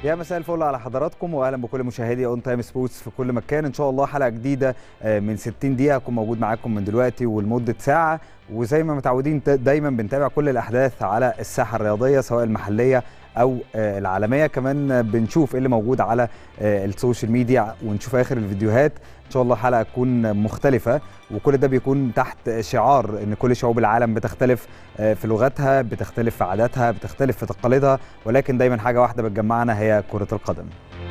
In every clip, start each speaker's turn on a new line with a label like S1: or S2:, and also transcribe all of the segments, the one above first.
S1: يا مساء الفل على حضراتكم واهلا بكل مشاهدي اون تايم سبورتس في كل مكان ان شاء الله حلقه جديده من 60 دقيقه هكون موجود معاكم من دلوقتي ولمده ساعه وزي ما متعودين دايما بنتابع كل الاحداث على الساحه الرياضيه سواء المحليه او العالميه كمان بنشوف ايه اللي موجود على السوشيال ميديا ونشوف اخر الفيديوهات ان شاء الله حلقه تكون مختلفه وكل ده بيكون تحت شعار ان كل شعوب العالم بتختلف في لغتها بتختلف في عاداتها بتختلف في تقاليدها ولكن دايما حاجه واحده بتجمعنا هي كره القدم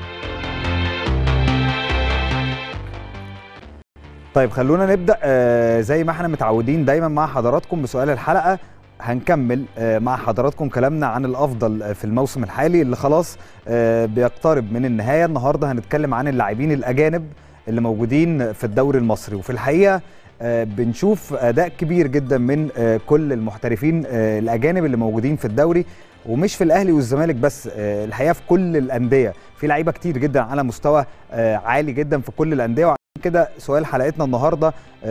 S1: طيب خلونا نبدا زي ما احنا متعودين دايما مع حضراتكم بسؤال الحلقه هنكمل مع حضراتكم كلامنا عن الافضل في الموسم الحالي اللي خلاص بيقترب من النهايه النهارده هنتكلم عن اللاعبين الاجانب اللي موجودين في الدوري المصري وفي الحقيقه بنشوف اداء كبير جدا من كل المحترفين الاجانب اللي موجودين في الدوري ومش في الاهلي والزمالك بس الحقيقه في كل الانديه في لعيبه كتير جدا على مستوى عالي جدا في كل الانديه وعشان كده سؤال حلقتنا النهارده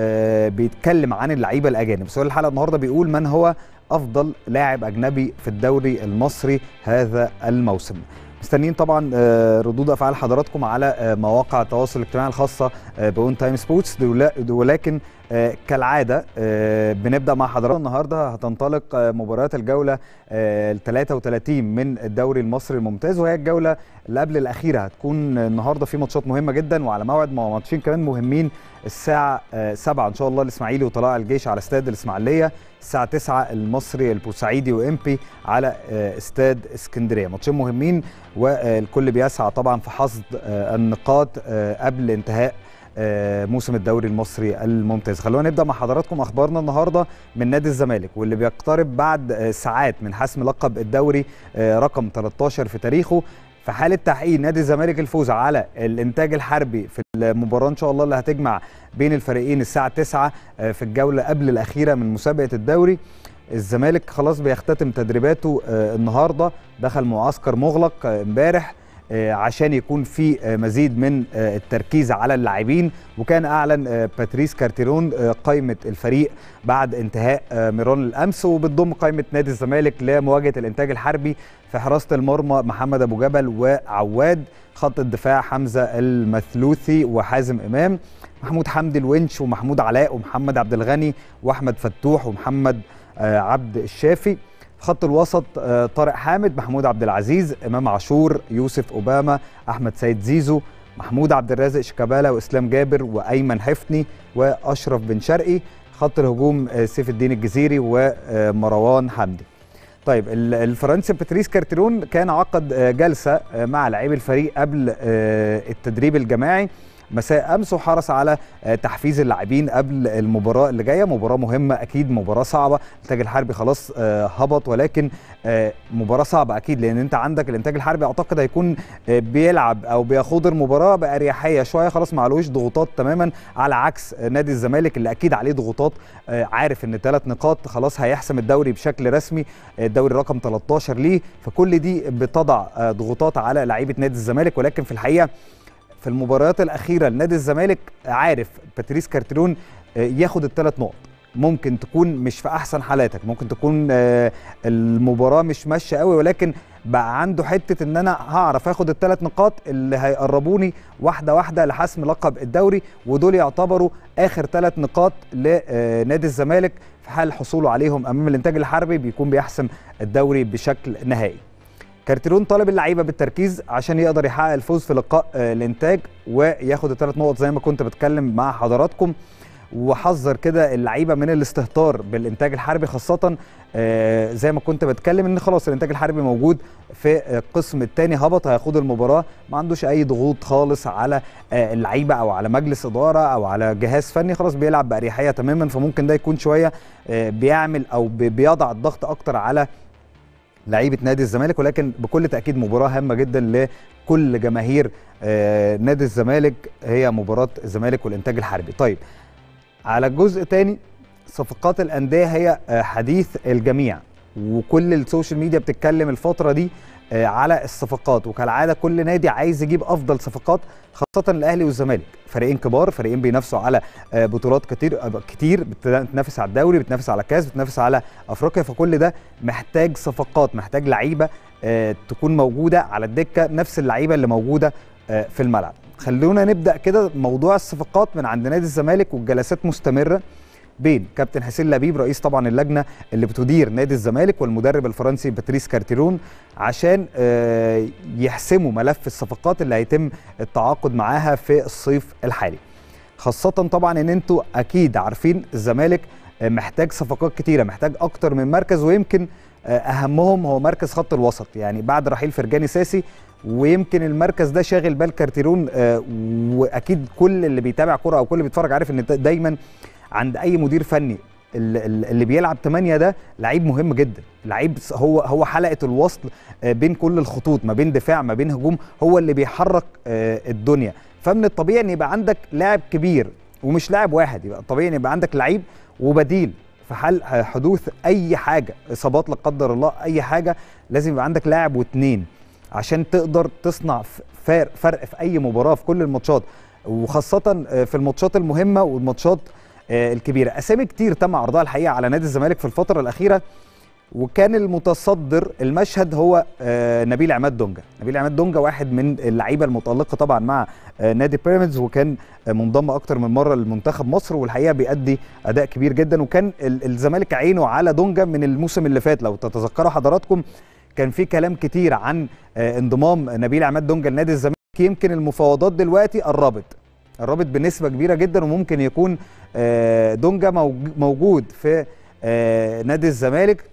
S1: بيتكلم عن اللعيبه الاجانب سؤال الحلقه النهارده بيقول من هو افضل لاعب اجنبي في الدوري المصري هذا الموسم مستنيين طبعا ردود افعال حضراتكم على مواقع التواصل الاجتماعي الخاصه باون تايم سبورتس ولكن كالعاده بنبدا مع حضراتكم النهارده هتنطلق مباريات الجوله ال 33 من الدوري المصري الممتاز وهي الجوله اللي قبل الاخيره هتكون النهارده في ماتشات مهمه جدا وعلى موعد ماتشين كمان مهمين الساعه 7 ان شاء الله الاسماعيلي وطلائع الجيش على استاد الاسماعيليه الساعه 9 المصري البورسعيدي وامبي على استاد اسكندريه ماتشين مهمين والكل بيسعى طبعا في حصد النقاط قبل انتهاء موسم الدوري المصري الممتاز خلونا نبدا مع حضراتكم اخبارنا النهارده من نادي الزمالك واللي بيقترب بعد ساعات من حسم لقب الدوري رقم 13 في تاريخه في حاله تحقيق نادي الزمالك الفوز على الانتاج الحربي في المباراه ان شاء الله اللي هتجمع بين الفريقين الساعه 9 في الجوله قبل الاخيره من مسابقه الدوري الزمالك خلاص بيختتم تدريباته النهارده دخل معسكر مغلق امبارح عشان يكون في مزيد من التركيز على اللاعبين وكان اعلن باتريس كارتيرون قائمه الفريق بعد انتهاء ميران الامس وبتضم قائمه نادي الزمالك لمواجهه الانتاج الحربي في حراسه المرمى محمد ابو جبل وعواد خط الدفاع حمزه المثلوثي وحازم امام محمود حمدي الونش ومحمود علاء ومحمد عبد الغني واحمد فتوح ومحمد عبد الشافي خط الوسط طارق حامد محمود عبد العزيز امام عاشور يوسف اوباما احمد سيد زيزو محمود عبد الرازق شيكابالا واسلام جابر وايمن حفني واشرف بن شرقي خط الهجوم سيف الدين الجزيري ومروان حمدي طيب الفرنسي باتريس كارتيرون كان عقد جلسه مع لاعبي الفريق قبل التدريب الجماعي مساء امس وحرص على تحفيز اللاعبين قبل المباراه اللي جايه مباراه مهمه اكيد مباراه صعبه الانتاج الحربي خلاص هبط ولكن مباراه صعبه اكيد لان انت عندك الانتاج الحربي اعتقد هيكون بيلعب او بيخوض المباراه باريحيه شويه خلاص معلوش ضغوطات تماما على عكس نادي الزمالك اللي اكيد عليه ضغوطات عارف ان ثلاث نقاط خلاص هيحسم الدوري بشكل رسمي الدوري رقم 13 ليه فكل دي بتضع ضغوطات على لعيبه نادي الزمالك ولكن في الحقيقه في المباريات الاخيره لنادي الزمالك عارف باتريس كارتيرون ياخد الثلاث نقط ممكن تكون مش في احسن حالاتك ممكن تكون المباراه مش ماشيه قوي ولكن بقى عنده حته ان انا هعرف اخد الثلاث نقاط اللي هيقربوني واحده واحده لحسم لقب الدوري ودول يعتبروا اخر ثلاث نقاط لنادي الزمالك في حال حصوله عليهم امام الانتاج الحربي بيكون بيحسم الدوري بشكل نهائي كارتيرون طالب اللعيبه بالتركيز عشان يقدر يحقق الفوز في لقاء الانتاج وياخد الثلاث نقط زي ما كنت بتكلم مع حضراتكم وحذر كده اللعيبه من الاستهتار بالانتاج الحربي خاصه زي ما كنت بتكلم ان خلاص الانتاج الحربي موجود في القسم الثاني هبط هيخوض المباراه ما عندوش اي ضغوط خالص على اللعيبه او على مجلس اداره او على جهاز فني خلاص بيلعب باريحيه تماما فممكن ده يكون شويه بيعمل او بيضع الضغط اكتر على لعيبه نادي الزمالك ولكن بكل تاكيد مباراه هامه جدا لكل جماهير نادي الزمالك هي مباراه الزمالك والانتاج الحربي طيب على الجزء تاني صفقات الانديه هي حديث الجميع وكل السوشيال ميديا بتتكلم الفتره دي آه، على الصفقات وكالعاده كل نادي عايز يجيب افضل صفقات خاصه الاهلي والزمالك فريقين كبار فريقين بينافسوا على آه، بطولات كتير آه، كتير بتنافس على الدوري بتنافس على الكاس بتنافس على افريقيا فكل ده محتاج صفقات محتاج لعيبه تكون موجوده على الدكه نفس اللعيبه اللي موجوده في الملعب خلونا نبدا كده موضوع الصفقات من عند نادي الزمالك والجلسات مستمره بين كابتن حسين لبيب رئيس طبعا اللجنه اللي بتدير نادي الزمالك والمدرب الفرنسي باتريس كارتيرون عشان آه، يحسموا ملف الصفقات اللي هيتم التعاقد معاها في الصيف الحالي خاصه طبعا ان انتوا اكيد عارفين الزمالك آه، محتاج صفقات كتيره محتاج اكتر من مركز ويمكن آه، اهمهم هو مركز خط الوسط يعني بعد رحيل فرجاني ساسي ويمكن المركز ده شاغل بال كارتيرون واكيد كل اللي بيتابع كره او كل اللي بيتفرج عارف ان دايما عند اي مدير فني اللي بيلعب 8 ده لعيب مهم جدا لعيب هو هو حلقه الوصل آه، بين كل الخطوط ما بين دفاع ما بين هجوم هو اللي بيحرك آه، الدنيا فمن الطبيعي ان يبقى عندك لاعب كبير ومش لاعب واحد يبقى الطبيعي ان يبقى عندك لعيب وبديل في حال حدوث اي حاجه اصابات لا قدر الله اي حاجه لازم يبقى عندك لاعب واثنين عشان تقدر تصنع فرق في اي مباراه في كل الماتشات وخاصه آه، في الماتشات المهمه والماتشات آه، الكبيره اسامي كتير تم عرضها الحقيقه على نادي الزمالك في الفتره الاخيره وكان المتصدر المشهد هو آه، نبيل عماد دونجا نبيل عماد دونجا واحد من اللعيبه المتالقه طبعا مع آه، نادي بيراميدز وكان منضم اكتر من مره لمنتخب مصر والحقيقه بيأدي اداء كبير جدا وكان الزمالك عينه على دونجا من الموسم اللي فات لو تتذكروا حضراتكم كان في كلام كتير عن انضمام نبيل عماد دونجا لنادي الزمالك يمكن المفاوضات دلوقتي قربت قربت بنسبه كبيره جدا وممكن يكون آه، دونجا موجود في آه، نادي الزمالك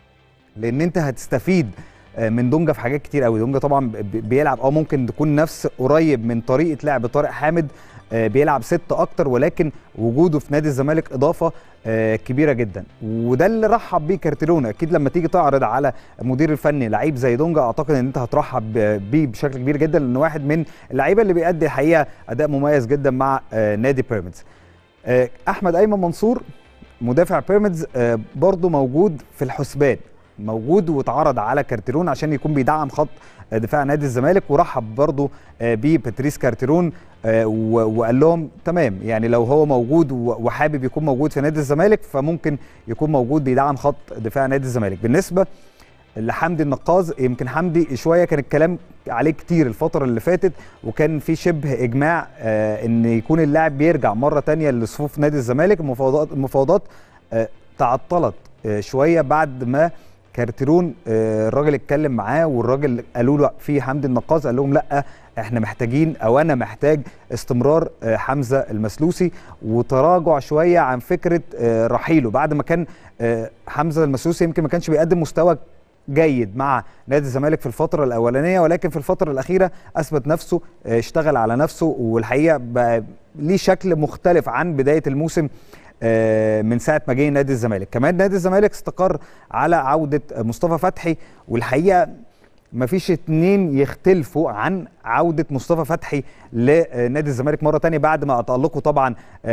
S1: لان انت هتستفيد آه، من دونجا في حاجات كتير قوي دونجا طبعا بيلعب اه ممكن تكون نفس قريب من طريقه لعب طارق حامد بيلعب ست اكتر ولكن وجوده في نادي الزمالك اضافه كبيره جدا وده اللي رحب بيه كارتيرون اكيد لما تيجي تعرض على مدير الفني لعيب زي دونجا اعتقد ان انت هترحب بيه بشكل كبير جدا لانه واحد من اللعيبه اللي بيأدي الحقيقه اداء مميز جدا مع نادي بيراميدز آه، احمد ايمن منصور مدافع بيراميدز آه، برضه موجود في الحسبان موجود واتعرض على كارتيرون عشان يكون بيدعم خط دفاع نادي الزمالك ورحب برضه آه، بباتريس كارتيرون وقال لهم تمام يعني لو هو موجود وحابب يكون موجود في نادي الزمالك فممكن يكون موجود بيدعم خط دفاع نادي الزمالك بالنسبه لحمدي النقاز يمكن حمدي شويه كان الكلام عليه كتير الفتره اللي فاتت وكان في شبه اجماع آه ان يكون اللاعب بيرجع مره تانية لصفوف نادي الزمالك المفاوضات المفاوضات آه تعطلت آه شويه بعد ما كارتيرون آه الراجل اتكلم معاه والراجل قالوا له في حمدي النقاز قال لهم لا احنا محتاجين او انا محتاج استمرار آه، حمزه المسلوسي وتراجع شويه عن فكره آه، رحيله بعد ما كان آه، حمزه المسلوسي يمكن ما كانش بيقدم مستوى جيد مع نادي الزمالك في الفتره الاولانيه ولكن في الفتره الاخيره اثبت نفسه آه، اشتغل على نفسه والحقيقه بقى ليه شكل مختلف عن بدايه الموسم آه، من ساعه ما جه نادي الزمالك كمان نادي الزمالك استقر على عوده مصطفى فتحي والحقيقه ما فيش اتنين يختلفوا عن عودة مصطفى فتحي لنادي الزمالك مرة تانية بعد ما تألقوا طبعا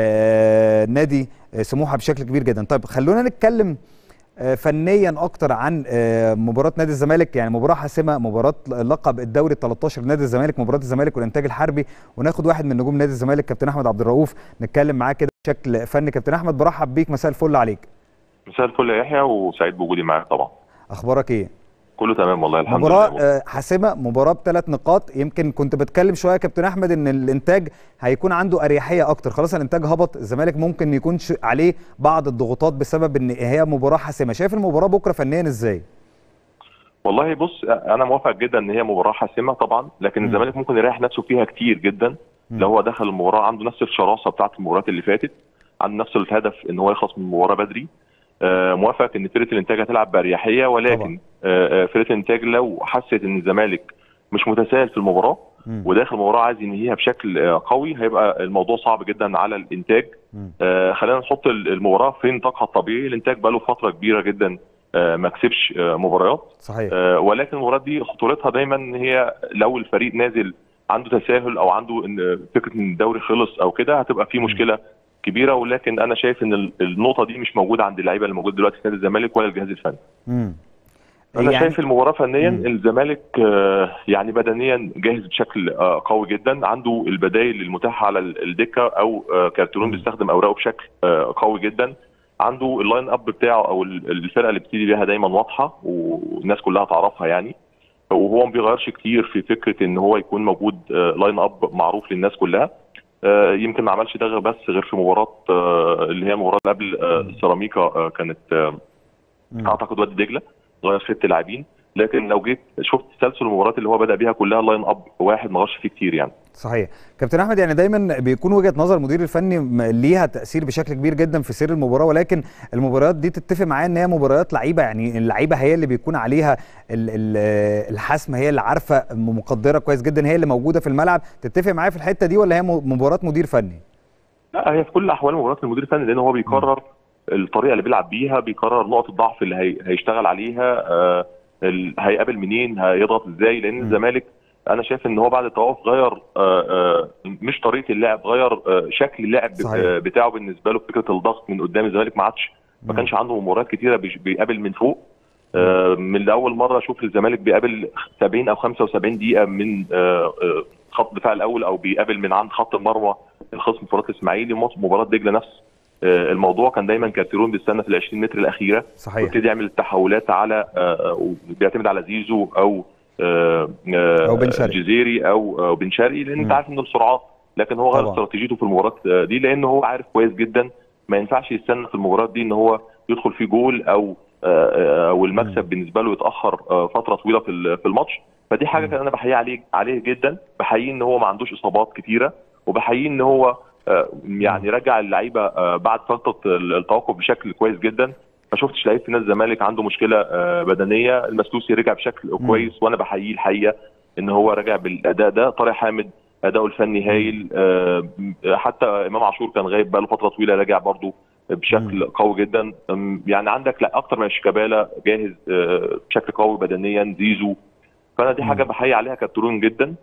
S1: آه، نادي سموحة بشكل كبير جدا طيب خلونا نتكلم آه، فنيا اكتر عن آه، مباراه نادي الزمالك يعني مباراه حاسمه مباراه لقب الدوري 13 نادي الزمالك مباراه الزمالك والانتاج الحربي وناخد واحد من نجوم نادي الزمالك كابتن احمد عبد الرؤوف نتكلم معاه كده بشكل فني كابتن احمد برحب بيك مساء الفل عليك
S2: مساء الفل يا يحيى وسعيد بوجودي معاك طبعا
S1: اخبارك ايه
S2: كله تمام والله الحمد
S1: مباراة لله مباراة حاسمة مباراة بثلاث نقاط يمكن كنت بتكلم شوية يا كابتن أحمد إن الإنتاج هيكون عنده أريحية أكتر خلاص الإنتاج هبط الزمالك ممكن يكون عليه بعض الضغوطات بسبب إن هي مباراة حاسمة شايف المباراة بكرة فنيا إزاي؟
S2: والله بص أنا موافق جدا إن هي مباراة حاسمة طبعا لكن الزمالك ممكن يريح نفسه فيها كتير جدا لو هو دخل المباراة عنده نفس الشراسة بتاعت المباريات اللي فاتت عنده نفس الهدف إن هو يخلص من المباراة بدري آه، موافق ان فرقه الانتاج هتلعب باريحيه ولكن آه، آه، فرقه الانتاج لو حست ان الزمالك مش متساهل في المباراه وداخل المباراه عايز ينهيها بشكل قوي هيبقى الموضوع صعب جدا على الانتاج خلينا نحط المباراه في نطاقها الطبيعي الانتاج بقى له فتره كبيره جدا ما كسبش مباريات
S1: صحيح
S2: ولكن المباراه دي خطورتها دايما هي لو الفريق نازل عنده تساهل او عنده ان فكره ان الدوري خلص او كده هتبقى في مشكله كبيره ولكن انا شايف ان النقطه دي مش موجوده عند اللعيبه اللي موجوده دلوقتي في نادي الزمالك ولا الجهاز الفني.
S1: امم
S2: انا
S1: يعني-
S2: شايف المباراه فنيا
S1: مم.
S2: الزمالك آه، يعني بدنيا جاهز بشكل آه، قوي جدا عنده البدائل المتاحه على ال- الدكه او آه، كارتيرون
S1: مم.
S2: بيستخدم اوراقه بشكل آه، قوي جدا عنده اللاين اب بتاعه او ال- الفرقه اللي بتبتدي بيها دايما واضحه والناس كلها تعرفها يعني وهو ما بيغيرش كتير في فكره ان هو يكون موجود آه، لاين اب معروف للناس كلها آه، يمكن ما عملش ده غير بس غير في مباراه آه، اللي هي المباراه اللي قبل آه،
S1: مم.
S2: سيراميكا آه، كانت آه،
S1: مم.
S2: اعتقد وادي دجله غير ست لاعبين لكن لو جيت شفت تسلسل المباريات اللي هو بدا بيها كلها لاين اب واحد ما غيرش فيه كتير يعني
S1: صحيح كابتن احمد يعني دايما بيكون وجهه نظر المدير الفني م- ليها تاثير بشكل كبير جدا في سير المباراه ولكن المباريات دي تتفق معايا ان هي مباريات لعيبه يعني اللعيبه هي اللي بيكون عليها ال- ال- الحسم هي اللي عارفه مقدره كويس جدا هي اللي موجوده في الملعب تتفق معايا في الحته دي ولا هي م- مباراه مدير فني
S2: لا هي في كل الاحوال مباريات المدير الفني لان هو بيقرر الطريقه اللي بيلعب بيها بيقرر نقط الضعف اللي هي هيشتغل عليها آه، ال- هيقابل منين هيضغط ازاي لان
S1: مم.
S2: الزمالك انا شايف ان هو بعد التوقف غير آه، آه، مش طريقه اللعب غير آه، شكل اللعب
S1: صحيح.
S2: آه، بتاعه بالنسبه له فكره الضغط من قدام الزمالك ما عادش ما
S1: مم.
S2: كانش عنده مباريات كتيره بيش- بيقابل من فوق آه، من اول مره اشوف الزمالك بيقابل 70 او 75 دقيقه من آه، آه، خط الدفاع الاول او بيقابل من عند خط المرمى الخصم مباراه الاسماعيلي مباراه دجله نفس آه، الموضوع كان دايما كارتيرون بيستنى في ال 20 متر الاخيره
S1: صحيح
S2: ويبتدي يعمل التحولات على آه، بيعتمد على زيزو او آه، آه،
S1: أو بن شرقي.
S2: جزيري او أو بن شرقي لان
S1: مم.
S2: انت عارف ان السرعات لكن هو غير
S1: طبعا.
S2: استراتيجيته في المباراه آه، دي لان هو عارف كويس جدا ما ينفعش يستنى في المباراه دي ان هو يدخل في جول او آه، آه، او المكسب
S1: مم.
S2: بالنسبه له يتاخر آه، فتره طويله في ال- في الماتش فدي حاجه
S1: مم.
S2: كان انا بحييه عليه عليه جدا بحييه ان هو ما عندوش اصابات كتيره وبحييه ان هو آه، يعني رجع اللعيبه آه، بعد فتره ال- التوقف بشكل كويس جدا ما شفتش لعيب في نادي الزمالك عنده مشكله آه، بدنيه المسلوسي رجع بشكل
S1: مم.
S2: كويس وانا بحييه الحقيقه ان هو رجع بالاداء ده طارق حامد اداؤه الفني هايل آه، حتى امام عاشور كان غايب بقاله فتره طويله رجع برضه بشكل قوي جدا أم، يعني عندك لا اكتر من شيكابالا جاهز آه، بشكل قوي بدنيا زيزو فانا دي حاجه
S1: مم.
S2: بحيي عليها كابترون جدا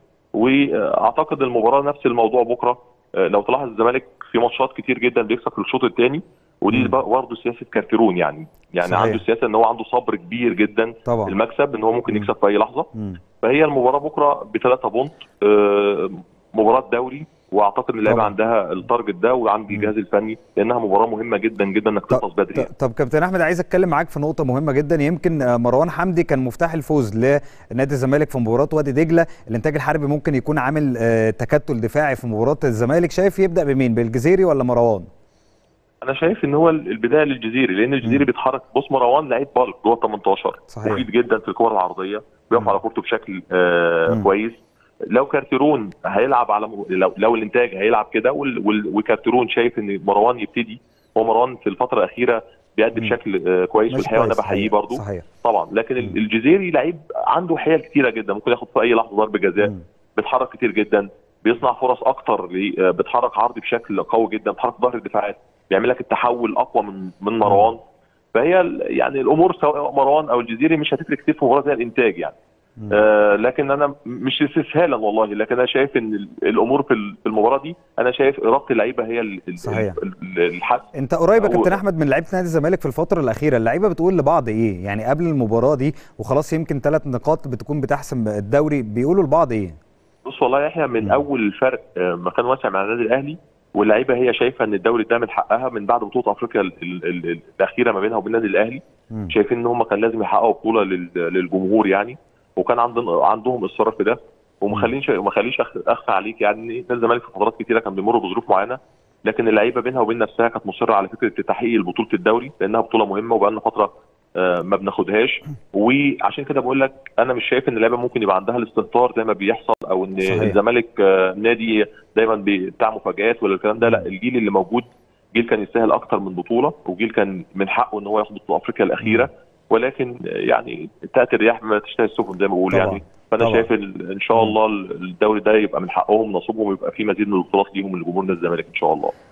S2: واعتقد المباراه نفس الموضوع بكره آه، لو تلاحظ الزمالك في ماتشات كتير جدا بيكسب في الشوط الثاني ودي
S1: مم.
S2: بقى برضه سياسه كارتيرون يعني يعني
S1: صحيح.
S2: عنده سياسه ان هو عنده صبر كبير جدا
S1: طبعا
S2: المكسب ان هو ممكن
S1: مم.
S2: يكسب في اي لحظه
S1: مم.
S2: فهي المباراه بكره بثلاثه بونت آه، مباراه دوري واعتقد ان اللعيبه
S1: طبعا.
S2: عندها التارجت ده وعندي
S1: مم.
S2: الجهاز الفني لانها مباراه مهمه جدا جدا انك
S1: طب-
S2: تخلص بدري
S1: ط- طب كابتن احمد عايز اتكلم معاك في نقطه مهمه جدا يمكن آه، مروان حمدي كان مفتاح الفوز لنادي الزمالك في مباراه وادي دجله الانتاج الحربي ممكن يكون عامل آه، تكتل دفاعي في مباراه الزمالك شايف يبدا بمين بالجزيري ولا مروان
S2: انا شايف ان هو البدايه للجزيري لان الجزيري
S1: مم.
S2: بيتحرك بص مروان لعيب بالك جوه 18
S1: صحيح.
S2: مفيد جدا في الكور العرضيه بيقف
S1: مم.
S2: على كورته بشكل آه
S1: مم.
S2: كويس لو كارتيرون هيلعب على م... لو, لو الانتاج هيلعب كده وال... وال... وكارتيرون شايف ان مروان يبتدي هو مروان في الفتره الاخيره بيأدي
S1: مم.
S2: بشكل آه كويس
S1: مش
S2: والحقيقه وانا
S1: كويس،
S2: بحييه
S1: صحيح،
S2: برضه
S1: صحيح
S2: طبعا لكن
S1: مم.
S2: ال- الجزيري لعيب عنده حيل كتيره جدا ممكن ياخد في اي لحظه ضربه جزاء
S1: مم.
S2: بيتحرك كتير جدا بيصنع فرص اكتر ليه، آه، بيتحرك عرضي بشكل قوي جدا بيتحرك ظهر الدفاعات بيعمل لك التحول اقوى من من مروان فهي ال- يعني الامور سواء مروان او الجزيري مش هتفرق كتير في مباراه زي الانتاج يعني
S1: مم.
S2: آه لكن انا مش استسهالا والله لكن انا شايف ان ال- الامور في ال- في المباراه دي انا شايف اراده اللعيبه هي ال- ال-
S1: صحيح.
S2: ال- ال- الحسم
S1: انت قريب يا
S2: هو-
S1: كابتن احمد من لعيبه نادي الزمالك في الفتره الاخيره اللعيبه بتقول لبعض ايه يعني قبل المباراه دي وخلاص يمكن ثلاث نقاط بتكون بتحسم الدوري بيقولوا لبعض ايه
S2: بص والله يا يحيى من
S1: مم.
S2: اول الفرق آه، مكان واسع مع النادي الاهلي واللعيبه هي شايفه ان الدوري ده من حقها من بعد بطوله افريقيا ال- ال- ال- الاخيره ما بينها وبين النادي الاهلي
S1: مم.
S2: شايفين ان هم كان لازم يحققوا بطوله لل- للجمهور يعني وكان عندهم عندهم اصرار في ده وما خلينش وما خليش أخ- اخفى عليك يعني ان نادي الزمالك في فترات كتيره كان بيمر بظروف معينه لكن اللعيبه بينها وبين نفسها كانت مصره على فكره تحقيق بطوله الدوري لانها بطوله مهمه وبقالنا فتره آه، ما بناخدهاش وعشان كده بقول لك انا مش شايف ان اللعيبه ممكن يبقى عندها الاستهتار زي ما بيحصل او ان
S1: صحيح.
S2: الزمالك آه، نادي دايما بي- بتاع مفاجآت ولا الكلام ده لا الجيل اللي موجود جيل كان يستاهل اكتر من بطوله وجيل كان من حقه ان هو ياخد بطوله افريقيا الاخيره ولكن آه، يعني تاتي الرياح ما تشتهي السفن زي ما بقول
S1: طبعا.
S2: يعني فانا
S1: طبعا.
S2: شايف ال- ان شاء الله الدوري ده يبقى من حقهم نصيبهم يبقى فيه مزيد من البطولات ليهم لجمهور نادي الزمالك ان شاء الله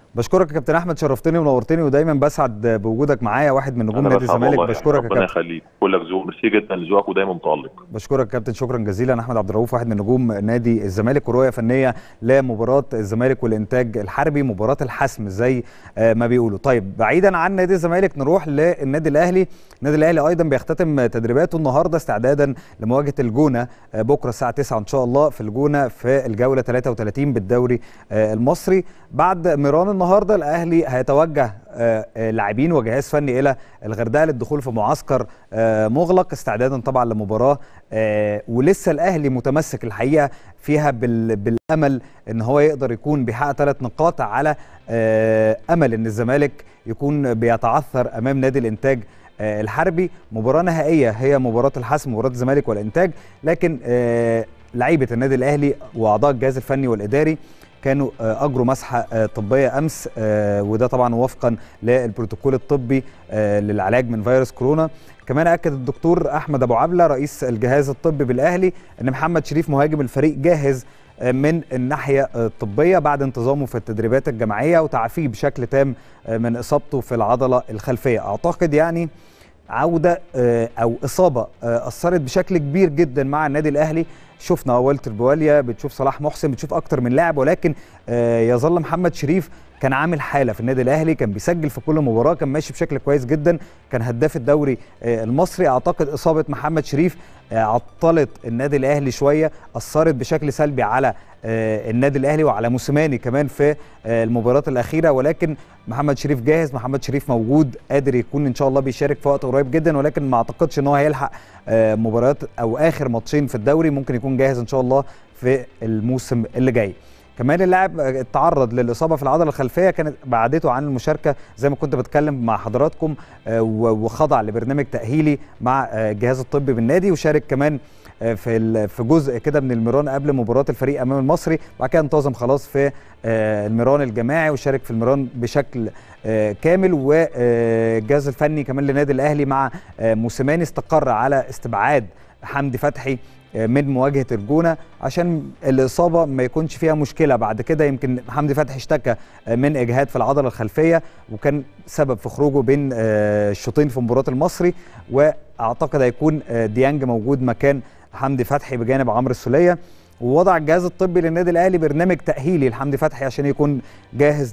S1: بشكرك يا كابتن احمد شرفتني ونورتني ودايما بسعد بوجودك معايا واحد من نجوم
S2: أنا
S1: نادي
S2: بسعد
S1: الزمالك
S2: والله
S1: بشكرك يا
S2: ربنا
S1: كابتن
S2: يخليك كلك ذوق ميرسي جدا لذوقك ودايما متالق
S1: بشكرك يا كابتن شكرا جزيلا احمد عبد الرؤوف واحد من نجوم نادي الزمالك ورؤيه فنيه لمباراه الزمالك والانتاج الحربي مباراه الحسم زي آه، ما بيقولوا طيب بعيدا عن نادي الزمالك نروح للنادي الاهلي النادي الاهلي ايضا بيختتم تدريباته النهارده استعدادا لمواجهه الجونه آه، بكره الساعه 9 ان شاء الله في الجونه في الجوله 33 بالدوري آه، المصري بعد ميران النهارده الاهلي هيتوجه آه، آه، لاعبين وجهاز فني الى الغردقه للدخول في معسكر آه، مغلق استعدادا طبعا لمباراه آه، ولسه الاهلي متمسك الحقيقه فيها بال- بالامل ان هو يقدر يكون بيحقق ثلاث نقاط على آه، امل ان الزمالك يكون بيتعثر امام نادي الانتاج آه، الحربي مباراه نهائيه هي مباراه الحسم مباراه الزمالك والانتاج لكن آه، لعيبه النادي الاهلي واعضاء الجهاز الفني والاداري كانوا آه، اجروا مسحه آه، طبيه امس آه، وده طبعا وفقا للبروتوكول الطبي آه، للعلاج من فيروس كورونا كمان اكد الدكتور احمد ابو عبله رئيس الجهاز الطبي بالاهلي ان محمد شريف مهاجم الفريق جاهز آه، من الناحيه آه، الطبيه بعد انتظامه في التدريبات الجماعيه وتعافيه بشكل تام آه، من اصابته في العضله الخلفيه اعتقد يعني عوده آه، او اصابه آه، اثرت بشكل كبير جدا مع النادي الاهلي شفنا والتر بواليا بتشوف صلاح محسن بتشوف اكتر من لاعب ولكن آه، يظل محمد شريف كان عامل حاله في النادي الاهلي كان بيسجل في كل مباراه كان ماشي بشكل كويس جدا كان هداف الدوري آه، المصري اعتقد اصابه محمد شريف آه، عطلت النادي الاهلي شويه اثرت بشكل سلبي على آه، النادي الاهلي وعلى موسيماني كمان في آه، المباريات الاخيره ولكن محمد شريف جاهز محمد شريف موجود قادر يكون ان شاء الله بيشارك في وقت قريب جدا ولكن ما اعتقدش ان هو هيلحق آه، مباريات او اخر ماتشين في الدوري ممكن يكون جاهز ان شاء الله في الموسم اللي جاي كمان اللاعب آه، اتعرض للاصابه في العضله الخلفيه كانت بعدته عن المشاركه زي ما كنت بتكلم مع حضراتكم آه، و- وخضع لبرنامج تاهيلي مع آه، الجهاز الطبي بالنادي وشارك كمان آه، في ال- في جزء كده من الميران قبل مباراه الفريق امام المصري بعد كده انتظم خلاص في آه، الميران الجماعي وشارك في الميران بشكل آه، كامل والجهاز الفني كمان للنادي الاهلي مع آه، موسيماني استقر على استبعاد حمدي فتحي آه، من مواجهه الجونه عشان الاصابه ما يكونش فيها مشكله بعد كده يمكن حمدي فتحي اشتكى آه، من اجهاد في العضله الخلفيه وكان سبب في خروجه بين آه، الشوطين في مباراه المصري واعتقد هيكون آه، ديانج موجود مكان حمدي فتحي بجانب عمرو السوليه ووضع الجهاز الطبي للنادي الاهلي برنامج تاهيلي لحمدي فتحي عشان يكون جاهز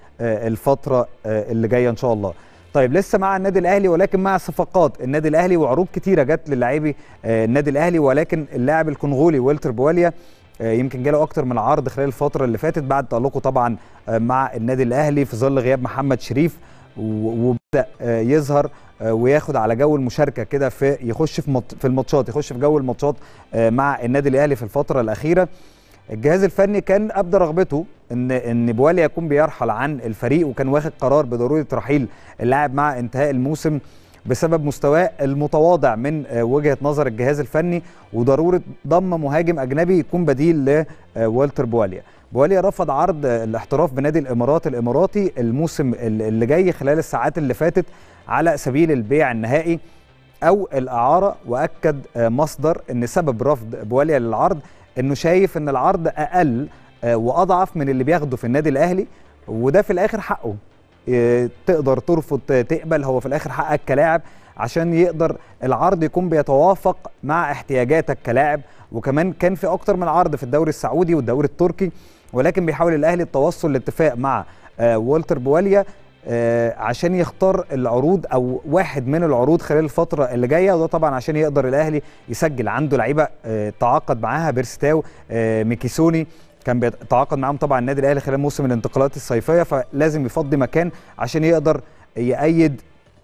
S1: للفتره اللي جايه ان شاء الله طيب لسه مع النادي الاهلي ولكن مع صفقات النادي الاهلي وعروض كتيره جت للاعبي آه، النادي الاهلي ولكن اللاعب الكونغولي ويلتر بواليا آه، يمكن جاله اكتر من عرض خلال الفتره اللي فاتت بعد تالقه طبعا آه، مع النادي الاهلي في ظل غياب محمد شريف و- وبدا آه، يظهر آه، وياخد على جو المشاركه كده في يخش في مط- في الماتشات يخش في جو الماتشات آه، مع النادي الاهلي في الفتره الاخيره الجهاز الفني كان ابدى رغبته ان ان بوالي يكون بيرحل عن الفريق وكان واخد قرار بضروره رحيل اللاعب مع انتهاء الموسم بسبب مستواه المتواضع من آه، وجهه نظر الجهاز الفني وضروره ضم مهاجم اجنبي يكون بديل لوالتر بواليا. بواليا رفض عرض آه، الاحتراف بنادي الامارات الاماراتي الموسم ال- اللي جاي خلال الساعات اللي فاتت على سبيل البيع النهائي او الاعاره واكد آه، مصدر ان سبب رفض بواليا للعرض انه شايف ان العرض اقل آه، واضعف من اللي بياخده في النادي الاهلي وده في الاخر حقه آه، تقدر ترفض ت- تقبل هو في الاخر حقك كلاعب عشان يقدر العرض يكون بيتوافق مع احتياجاتك كلاعب وكمان كان في اكتر من عرض في الدوري السعودي والدوري التركي ولكن بيحاول الاهلي التوصل لاتفاق مع آه، والتر بواليا آه، عشان يختار العروض او واحد من العروض خلال الفتره اللي جايه وده طبعا عشان يقدر الاهلي يسجل عنده لعيبه آه، تعاقد معاها بيرستاو آه، ميكيسوني كان بيتعاقد معاهم طبعا النادي الاهلي خلال موسم الانتقالات الصيفيه فلازم يفضي مكان عشان يقدر يأيد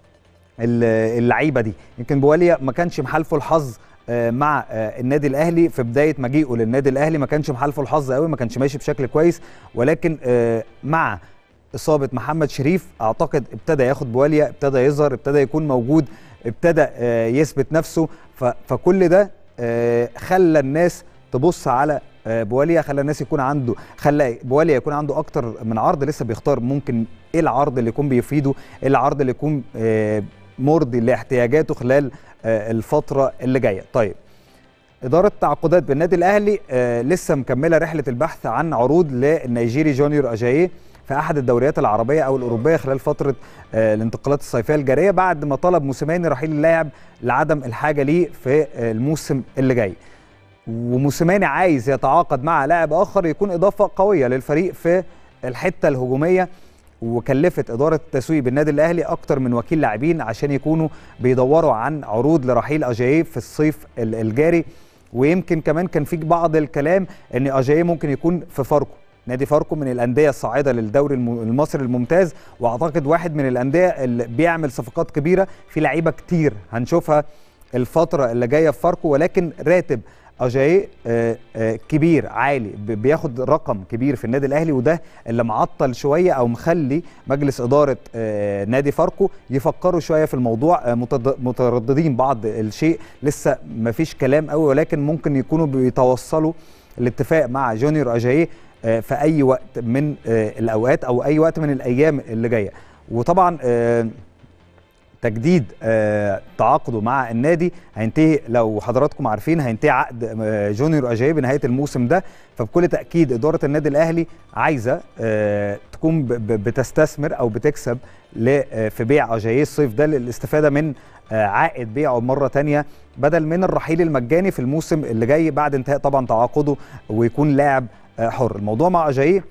S1: ال- اللعيبه دي يمكن بواليا ما كانش محالفه الحظ آه، مع آه، النادي الاهلي في بدايه مجيئه للنادي الاهلي ما كانش محالفه الحظ قوي ما كانش ماشي بشكل كويس ولكن آه، مع اصابه محمد شريف اعتقد ابتدى ياخد بواليا ابتدى يظهر ابتدى يكون موجود ابتدى آه، يثبت نفسه ف- فكل ده آه، خلى الناس تبص على آه، بواليا خلى الناس يكون عنده خلى بواليا يكون عنده اكتر من عرض لسه بيختار ممكن ايه العرض اللي يكون بيفيده ايه العرض اللي يكون آه، مرضي لاحتياجاته خلال آه، الفتره اللي جايه طيب إدارة تعاقدات بالنادي الأهلي آه لسه مكملة رحلة البحث عن عروض للنيجيري جونيور أجاييه في احد الدوريات العربيه او الاوروبيه خلال فتره الانتقالات الصيفيه الجاريه بعد ما طلب موسيماني رحيل اللاعب لعدم الحاجه ليه في الموسم اللي جاي وموسيماني عايز يتعاقد مع لاعب اخر يكون اضافه قويه للفريق في الحته الهجوميه وكلفت اداره التسويق بالنادي الاهلي اكتر من وكيل لاعبين عشان يكونوا بيدوروا عن عروض لرحيل اجاييه في الصيف الجاري ويمكن كمان كان في بعض الكلام ان اجاييه ممكن يكون في فاركو نادي فاركو من الانديه الصاعده للدوري المصري الممتاز واعتقد واحد من الانديه اللي بيعمل صفقات كبيره في لعيبه كتير هنشوفها الفتره اللي جايه في فاركو ولكن راتب اجاي كبير عالي بياخد رقم كبير في النادي الاهلي وده اللي معطل شويه او مخلي مجلس اداره نادي فاركو يفكروا شويه في الموضوع مترددين بعض الشيء لسه ما فيش كلام قوي ولكن ممكن يكونوا بيتوصلوا الاتفاق مع جونيور اجاي في اي وقت من الاوقات او اي وقت من الايام اللي جايه وطبعا تجديد آه تعاقده مع النادي هينتهي لو حضراتكم عارفين هينتهي عقد آه جونيور اجاي بنهايه الموسم ده فبكل تاكيد اداره النادي الاهلي عايزه آه تكون بتستثمر او بتكسب في بيع اجاي الصيف ده للاستفاده من عائد بيعه مره ثانيه بدل من الرحيل المجاني في الموسم اللي جاي بعد انتهاء طبعا تعاقده ويكون لاعب حر الموضوع مع اجاي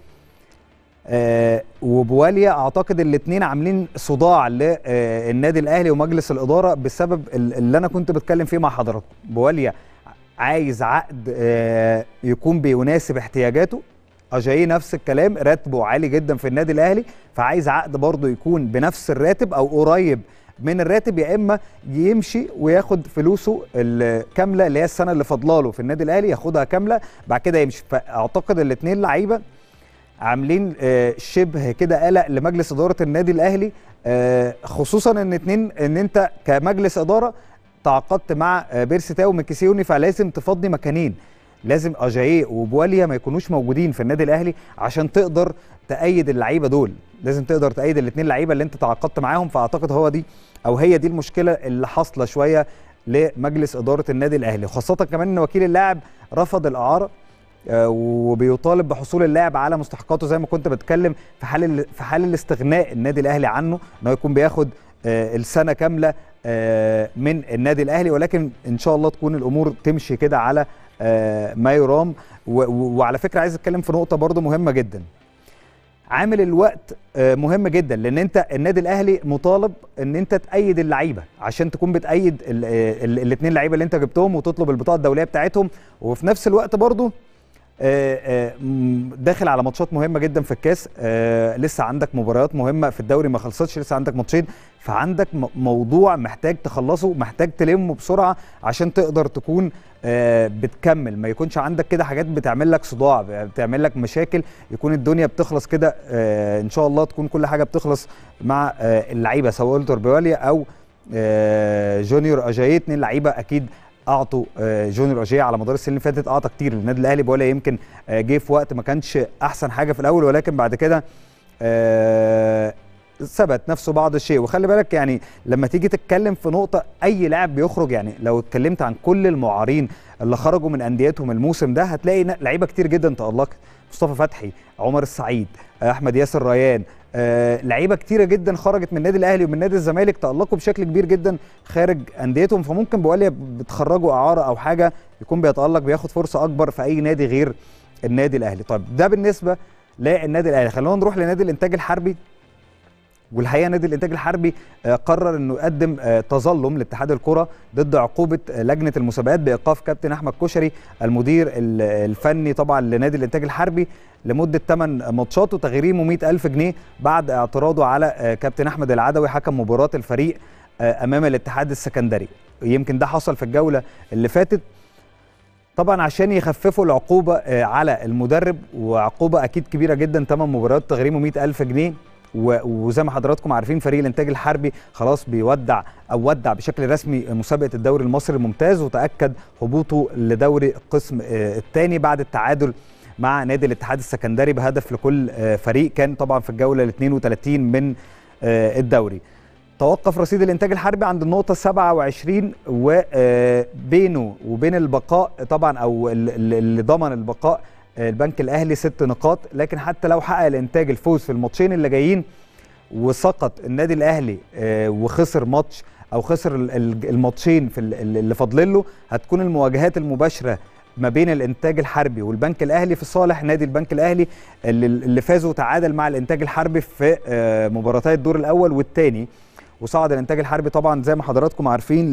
S1: آه وبواليا اعتقد الاثنين عاملين صداع للنادي الاهلي ومجلس الاداره بسبب اللي انا كنت بتكلم فيه مع حضراتكم بواليا عايز عقد آه يكون بيناسب احتياجاته اجاي نفس الكلام راتبه عالي جدا في النادي الاهلي فعايز عقد برضه يكون بنفس الراتب او قريب من الراتب يا اما يمشي وياخد فلوسه الكامله اللي هي السنه اللي فاضلاله في النادي الاهلي ياخدها كامله بعد كده يمشي فاعتقد الاثنين لعيبه عاملين شبه كده قلق لمجلس اداره النادي الاهلي خصوصا ان اتنين ان انت كمجلس اداره تعاقدت مع بيرسي تاو وميكيسيوني فلازم تفضي مكانين لازم اجاييه وبواليا ما يكونوش موجودين في النادي الاهلي عشان تقدر تأيد اللعيبه دول لازم تقدر تأيد الاثنين لعيبه اللي انت تعاقدت معاهم فاعتقد هو دي او هي دي المشكله اللي حاصله شويه لمجلس اداره النادي الاهلي خاصه كمان ان وكيل اللاعب رفض الاعاره وبيطالب بحصول اللاعب على مستحقاته زي ما كنت بتكلم في حال في حال الاستغناء النادي الاهلي عنه انه يكون بياخد السنه كامله من النادي الاهلي ولكن ان شاء الله تكون الامور تمشي كده على ما يرام وعلى فكره عايز اتكلم في نقطه برضو مهمه جدا عامل الوقت مهم جدا لان انت النادي الاهلي مطالب ان انت تأيد اللعيبه عشان تكون بتأيد الاثنين لعيبه اللي انت جبتهم وتطلب البطاقه الدوليه بتاعتهم وفي نفس الوقت برضو داخل على ماتشات مهمه جدا في الكاس لسه عندك مباريات مهمه في الدوري ما خلصتش لسه عندك ماتشين فعندك موضوع محتاج تخلصه محتاج تلمه بسرعه عشان تقدر تكون بتكمل ما يكونش عندك كده حاجات بتعمل لك صداع بتعمل لك مشاكل يكون الدنيا بتخلص كده ان شاء الله تكون كل حاجه بتخلص مع اللعيبه سواء التور بيواليا او جونيور اجاييه اتنين لعيبه اكيد اعطوا جونيور اجيه على مدار السنين اللي فاتت اعطى كتير للنادي الاهلي بولا يمكن جه في وقت ما كانش احسن حاجه في الاول ولكن بعد كده ثبت نفسه بعض الشيء وخلي بالك يعني لما تيجي تتكلم في نقطه اي لاعب بيخرج يعني لو اتكلمت عن كل المعارين اللي خرجوا من انديتهم الموسم ده هتلاقي لعيبه كتير جدا تالقت مصطفى فتحي عمر السعيد احمد ياسر ريان آه لعيبه كتيره جدا خرجت من النادي الاهلي ومن نادي الزمالك تالقوا بشكل كبير جدا خارج انديتهم فممكن بواليا بتخرجوا اعاره او حاجه يكون بيتالق بياخد فرصه اكبر في اي نادي غير النادي الاهلي طيب ده بالنسبه للنادي الاهلي خلونا نروح لنادي الانتاج الحربي والحقيقه نادي الانتاج الحربي قرر انه يقدم تظلم لاتحاد الكره ضد عقوبه لجنه المسابقات بايقاف كابتن احمد كشري المدير الفني طبعا لنادي الانتاج الحربي لمده 8 ماتشات وتغريمه 100000 جنيه بعد اعتراضه على كابتن احمد العدوي حكم مباراه الفريق امام الاتحاد السكندري يمكن ده حصل في الجوله اللي فاتت طبعا عشان يخففوا العقوبه على المدرب وعقوبه اكيد كبيره جدا 8 مباريات تغريمه 100000 جنيه وزي ما حضراتكم عارفين فريق الانتاج الحربي خلاص بيودع او ودع بشكل رسمي مسابقه الدوري المصري الممتاز وتاكد هبوطه لدوري القسم الثاني بعد التعادل مع نادي الاتحاد السكندري بهدف لكل فريق كان طبعا في الجوله ال 32 من الدوري توقف رصيد الانتاج الحربي عند النقطه 27 وبينه وبين البقاء طبعا او اللي ضمن البقاء البنك الاهلي ست نقاط لكن حتى لو حقق الانتاج الفوز في الماتشين اللي جايين وسقط النادي الاهلي وخسر ماتش او خسر الماتشين في اللي فاضلين له هتكون المواجهات المباشره ما بين الانتاج الحربي والبنك الاهلي في صالح نادي البنك الاهلي اللي فازوا تعادل مع الانتاج الحربي في مباراتي الدور الاول والثاني وصعد الانتاج الحربي طبعا زي ما حضراتكم عارفين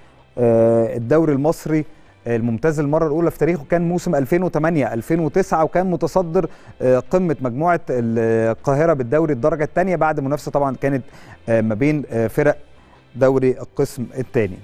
S1: للدوري المصري الممتاز المره الاولى في تاريخه كان موسم 2008 2009 وكان متصدر قمه مجموعه القاهره بالدوري الدرجه الثانيه بعد منافسه طبعا كانت ما بين فرق دوري القسم الثاني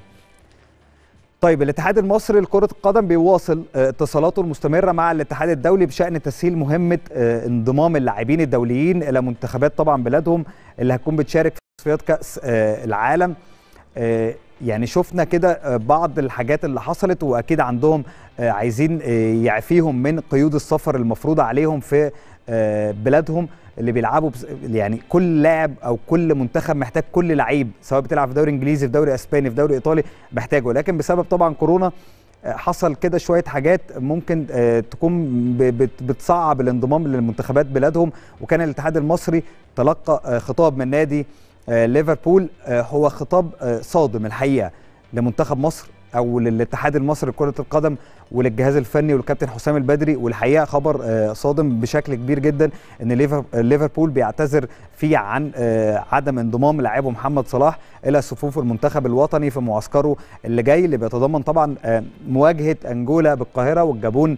S1: طيب الاتحاد المصري لكرة القدم بيواصل اتصالاته المستمرة مع الاتحاد الدولي بشأن تسهيل مهمة انضمام اللاعبين الدوليين إلى منتخبات طبعا بلادهم اللي هتكون بتشارك في تصفيات كأس العالم يعني شفنا كده بعض الحاجات اللي حصلت واكيد عندهم عايزين يعفيهم من قيود السفر المفروضه عليهم في بلادهم اللي بيلعبوا يعني كل لاعب او كل منتخب محتاج كل لعيب سواء بتلعب في دوري انجليزي في دوري اسباني في دوري ايطالي محتاجه لكن بسبب طبعا كورونا حصل كده شويه حاجات ممكن تكون بتصعب الانضمام للمنتخبات بلادهم وكان الاتحاد المصري تلقى خطاب من نادي ليفربول هو خطاب صادم الحقيقه لمنتخب مصر او للاتحاد المصري لكره القدم وللجهاز الفني والكابتن حسام البدري والحقيقه خبر صادم بشكل كبير جدا ان ليفربول بيعتذر فيه عن عدم انضمام لاعبه محمد صلاح الى صفوف المنتخب الوطني في معسكره اللي جاي اللي بيتضمن طبعا مواجهه انجولا بالقاهره والجابون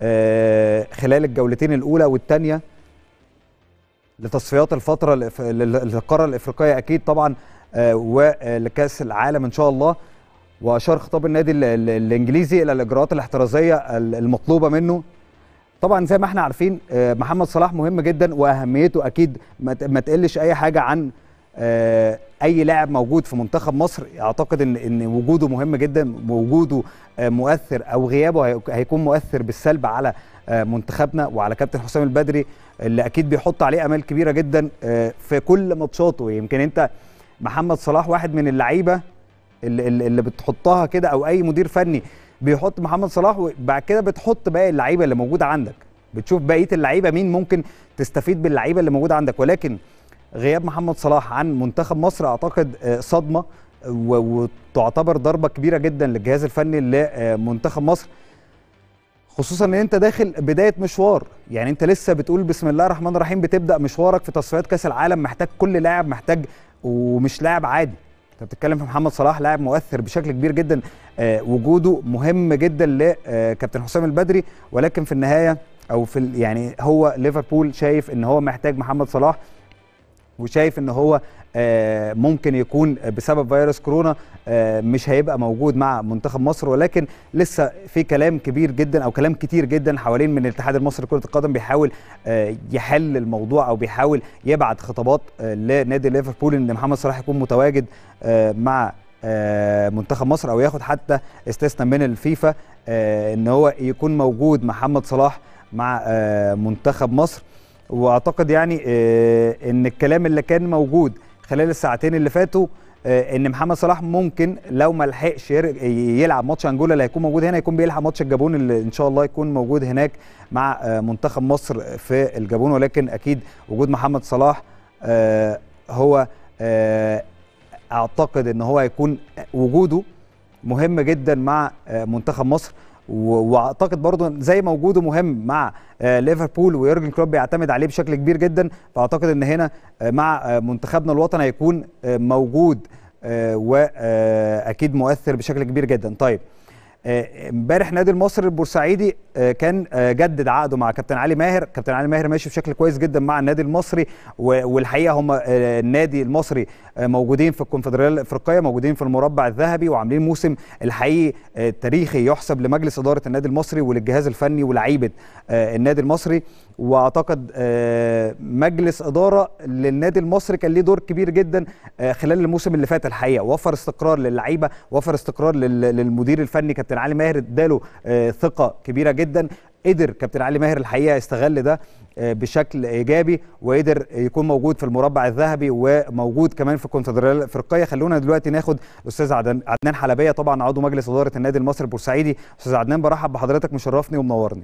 S1: خلال الجولتين الاولى والثانيه لتصفيات الفتره للقاره الافريقيه اكيد طبعا ولكاس العالم ان شاء الله واشار خطاب النادي الانجليزي الى الاجراءات الاحترازيه المطلوبه منه طبعا زي ما احنا عارفين محمد صلاح مهم جدا واهميته اكيد ما تقلش اي حاجه عن اي لاعب موجود في منتخب مصر اعتقد ان ان وجوده مهم جدا وجوده مؤثر او غيابه هيكون مؤثر بالسلب على منتخبنا وعلى كابتن حسام البدري اللي اكيد بيحط عليه امال كبيره جدا في كل ماتشاته يمكن انت محمد صلاح واحد من اللعيبه اللي, اللي بتحطها كده او اي مدير فني بيحط محمد صلاح وبعد كده بتحط باقي اللعيبه اللي موجوده عندك بتشوف بقيه اللعيبه مين ممكن تستفيد باللعيبه اللي موجوده عندك ولكن غياب محمد صلاح عن منتخب مصر اعتقد صدمه وتعتبر ضربه كبيره جدا للجهاز الفني لمنتخب مصر خصوصا ان انت داخل بدايه مشوار يعني انت لسه بتقول بسم الله الرحمن الرحيم بتبدا مشوارك في تصفيات كاس العالم محتاج كل لاعب محتاج ومش لاعب عادي انت بتتكلم في محمد صلاح لاعب مؤثر بشكل كبير جدا آه وجوده مهم جدا لكابتن حسام البدري ولكن في النهايه او في يعني هو ليفربول شايف ان هو محتاج محمد صلاح وشايف ان هو آه ممكن يكون بسبب فيروس كورونا آه مش هيبقى موجود مع منتخب مصر ولكن لسه في كلام كبير جدا او كلام كتير جدا حوالين من الاتحاد المصري لكره القدم بيحاول آه يحل الموضوع او بيحاول يبعت خطابات لنادي ليفربول ان محمد صلاح يكون متواجد مع منتخب مصر او ياخد حتى استثناء من الفيفا ان هو يكون موجود محمد صلاح مع منتخب مصر واعتقد يعني ان الكلام اللي كان موجود خلال الساعتين اللي فاتوا ان محمد صلاح ممكن لو ما لحقش يلعب ماتش انجولا اللي هيكون موجود هنا يكون بيلعب ماتش الجابون اللي ان شاء الله يكون موجود هناك مع منتخب مصر في الجابون ولكن اكيد وجود محمد صلاح هو اعتقد ان هو هيكون وجوده مهم جدا مع منتخب مصر واعتقد برضه زي ما وجوده مهم مع ليفربول ويورجن كلوب بيعتمد عليه بشكل كبير جدا فاعتقد ان هنا مع منتخبنا الوطني هيكون موجود واكيد مؤثر بشكل كبير جدا طيب امبارح نادي المصري البورسعيدي كان جدد عقده مع كابتن علي ماهر كابتن علي ماهر ماشي بشكل كويس جدا مع النادي المصري والحقيقه هم النادي المصري موجودين في الكونفدراليه الافريقيه موجودين في المربع الذهبي وعاملين موسم الحقيقي تاريخي يحسب لمجلس اداره النادي المصري وللجهاز الفني ولاعيبه النادي المصري واعتقد مجلس اداره للنادي المصري كان ليه دور كبير جدا خلال الموسم اللي فات الحقيقه وفر استقرار للعيبه وفر استقرار للمدير الفني كابتن علي ماهر اداله ثقه كبيره جدا قدر كابتن علي ماهر الحقيقه يستغل ده بشكل ايجابي وقدر يكون موجود في المربع الذهبي وموجود كمان في الكونفدراليه الافريقيه خلونا دلوقتي ناخد الاستاذ عدنان حلبيه طبعا عضو مجلس اداره النادي المصري البورسعيدي استاذ عدنان برحب بحضرتك مشرفني ومنورني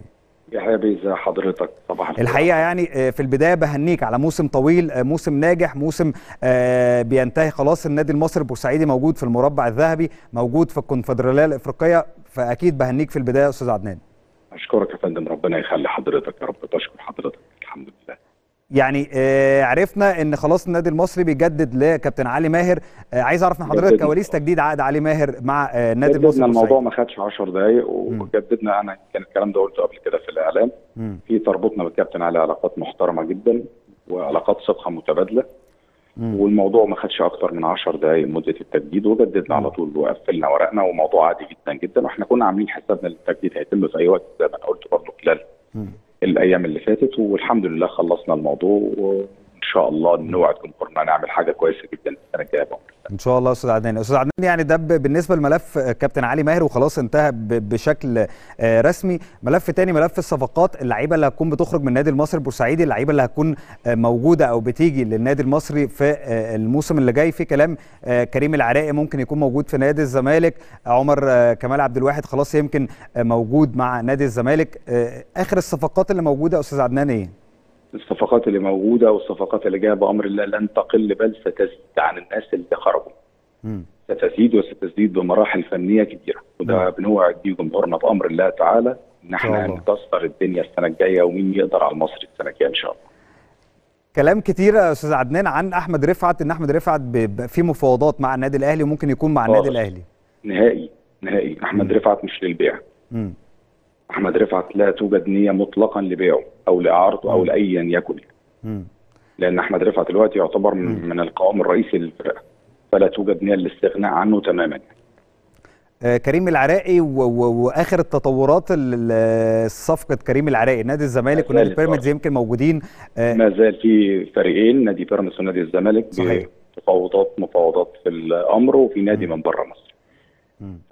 S3: يحيى بيه ازي حضرتك صباح الخير
S1: الحقيقه يعني آه، في البدايه بهنيك على موسم طويل آه، موسم ناجح موسم آه، بينتهي خلاص النادي المصري البورسعيدي موجود في المربع الذهبي موجود في الكونفدراليه الافريقيه فاكيد بهنيك في البدايه يا استاذ عدنان
S3: اشكرك يا فندم ربنا يخلي حضرتك يا رب بشكر حضرتك الحمد لله
S1: يعني آه، عرفنا ان خلاص النادي المصري بيجدد لكابتن علي ماهر آه، عايز اعرف من حضرتك
S3: جددنا.
S1: كواليس تجديد عقد علي ماهر مع آه، النادي المصري
S3: جددنا الموضوع
S1: البورسعيدي.
S3: ما خدش 10 دقائق وجددنا انا كان الكلام ده قلته قبل كده في الاعلام
S1: مم.
S3: في تربطنا بالكابتن علي علاقات محترمه جدا وعلاقات ثقه متبادله
S1: مم.
S3: والموضوع ما خدش اكتر من 10 دقائق مده التجديد وجددنا على طول وقفلنا ورقنا وموضوع عادي جدا جدا واحنا كنا عاملين حسابنا ان التجديد هيتم في اي وقت زي ما انا قلت برضه خلال
S1: مم.
S3: الايام اللي فاتت والحمد لله خلصنا الموضوع وان شاء الله نوعد جمهورنا نعمل حاجه كويسه جدا السنه الجايه بقى.
S1: ان شاء الله يا استاذ عدنان استاذ عدنان يعني ده ب- بالنسبه لملف آه، كابتن علي ماهر وخلاص انتهى ب- بشكل آه، رسمي ملف تاني ملف الصفقات اللعيبه اللي هتكون بتخرج من النادي المصري البورسعيدي اللعيبه اللي هتكون آه، موجوده او بتيجي للنادي المصري في آه، الموسم اللي جاي في كلام آه، كريم العراقي ممكن يكون موجود في نادي الزمالك عمر آه، كمال عبد الواحد خلاص يمكن آه، موجود مع نادي الزمالك آه، اخر الصفقات اللي موجوده يا استاذ عدنان ايه
S3: الصفقات اللي موجوده والصفقات اللي جايه بامر الله لن تقل بل ستزيد عن الناس اللي خرجوا
S1: مم.
S3: ستزيد وستزيد بمراحل فنيه كبيره وده بنوعد بيه جمهورنا بامر الله تعالى ان احنا
S1: الله.
S3: نكسر الدنيا السنه الجايه ومين يقدر على المصري السنه الجايه ان شاء الله
S1: كلام كتير يا استاذ عدنان عن احمد رفعت ان احمد رفعت ب- ب- في مفاوضات مع النادي الاهلي وممكن يكون مع النادي
S3: خالص.
S1: الاهلي
S3: نهائي نهائي احمد
S1: مم.
S3: رفعت مش للبيع
S1: مم.
S3: احمد رفعت لا توجد نيه مطلقا لبيعه او لاعارته او
S1: مم.
S3: لايا يكن
S1: مم.
S3: لان احمد رفعت دلوقتي يعتبر من,
S1: مم.
S3: من القوام الرئيسي للفرقه فلا توجد نيه للاستغناء عنه تماما
S1: آه كريم العراقي و- و- واخر التطورات ال- ال- صفقه كريم العراقي نادي الزمالك
S3: ما
S1: ونادي
S3: زالت
S1: بيراميدز
S3: برضه.
S1: يمكن موجودين آه
S3: ما زال في فريقين نادي بيراميدز ونادي الزمالك
S1: صحيح.
S3: مفاوضات مفاوضات في الامر وفي نادي
S1: مم.
S3: من بره مصر
S1: مم.
S3: ف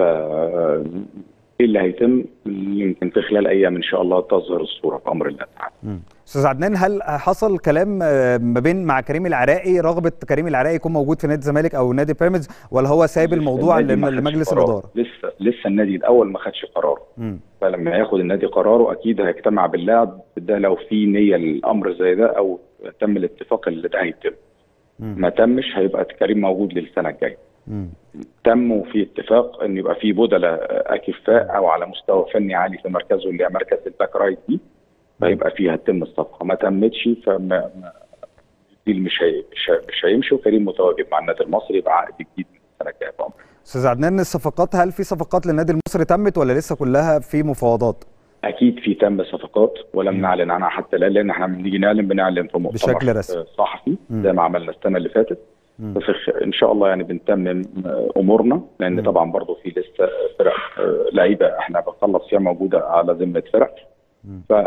S3: ايه اللي هيتم يمكن في خلال ايام ان شاء الله تظهر الصوره بامر الله تعالى
S1: مم. استاذ عدنان هل حصل كلام آه، ما بين مع كريم العراقي رغبه كريم العراقي يكون موجود في نادي الزمالك او نادي بيراميدز ولا هو سايب
S3: لسه
S1: الموضوع
S3: النادي ما
S1: لم-
S3: خدش
S1: لمجلس
S3: قرار.
S1: الاداره
S3: لسه لسه النادي الاول ما خدش قراره
S1: مم.
S3: فلما ياخد النادي قراره اكيد هيجتمع باللاعب ده لو في نيه للامر زي ده او تم الاتفاق اللي ده هيتم
S1: مم.
S3: ما تمش هيبقى كريم موجود للسنه الجايه
S1: مم.
S3: تم وفي اتفاق ان يبقى في بدلاء اكفاء او على مستوى فني عالي في مركزه اللي هي مركز الباك رايت دي فيبقى فيها تتم الصفقه ما تمتش فما ما- دي اللي مش هي مش, هي مش هيمشي وكريم متواجد مع النادي المصري بعقد جديد من السنه الجايه بأمر.
S1: استاذ عدنان الصفقات هل في صفقات للنادي المصري تمت ولا لسه كلها في مفاوضات
S3: اكيد في تم صفقات ولم
S1: مم.
S3: نعلن عنها حتى الان لان احنا لما بنيجي نعلن بنعلن في مؤتمر
S1: بشكل رسمي.
S3: آه، صحفي
S1: مم.
S3: زي ما عملنا السنه اللي فاتت
S1: مم.
S3: ففي خ- ان شاء الله يعني بنتمم آه، امورنا لان
S1: مم.
S3: طبعا برضو في لسه فرق آه، لعيبه احنا بنخلص فيها موجوده على ذمه فرق
S1: مم.
S3: ف